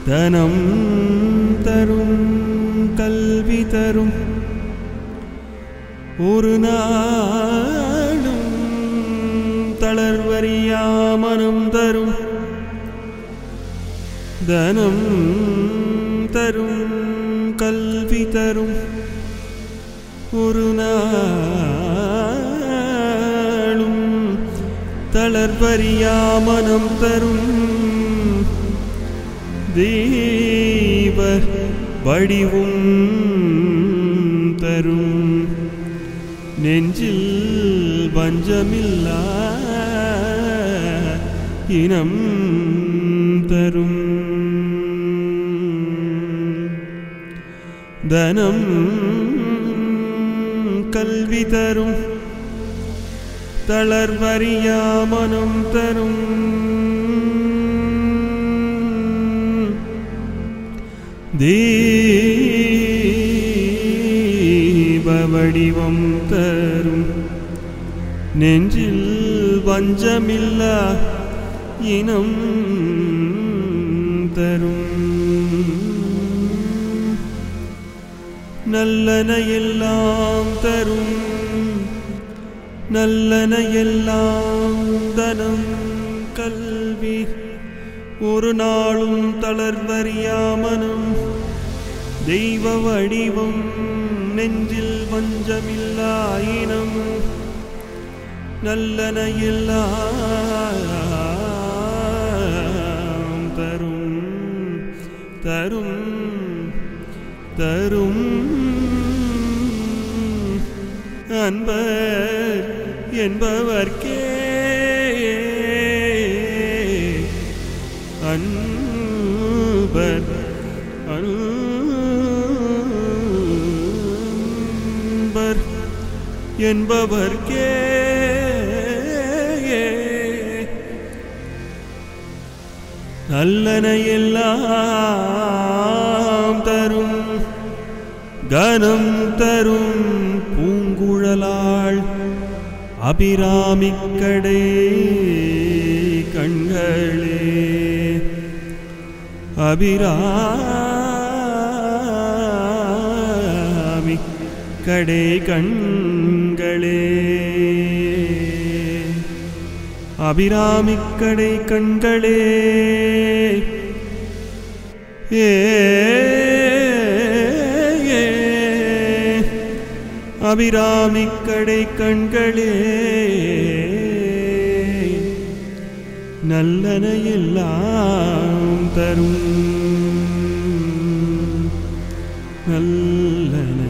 தனம் தரும் கல்வி தரும் ஒரு நாளும் தளர்வறியா மனம் தரும் தனம் தரும் கல்வி தரும் ஒரு நாளும் தளர்வறியா மனம் தரும் தெய்வ வடிவும் தரும் நெஞ்சில் வஞ்சமில்லா இனம் தரும் தனம் கல்வி தரும் தளர்வறியா மனம் தரும் தீப வடிவம் தரும் நெஞ்சில் வஞ்சமில்லா இனம் தரும் நல்லன எல்லாம் தரும் நல்லன எல்லாம் தனம் கல்வி ஒரு நாளும் தளர்வறியா மனம் தெய்வ வடிவம் நெஞ்சில் வஞ்சமில்லாயினம் நல்லன எல்லாம் தரும் தரும் தரும் அன்பர் என்பவர்க்கே அன்பர் அன்பர் என்பவர்க்கே நல்லன எல்லாம் தரும் கனம் தரும் பூங்குழலாள் அபிராமிக்கடை கண்களே அபிராமி கடை கண்களே அபிராமிக்கடை கண்களே ஏ ஏ. அபிராமிக்கடை கண்களே நல்லன எல்லாம் தரும் நல்லன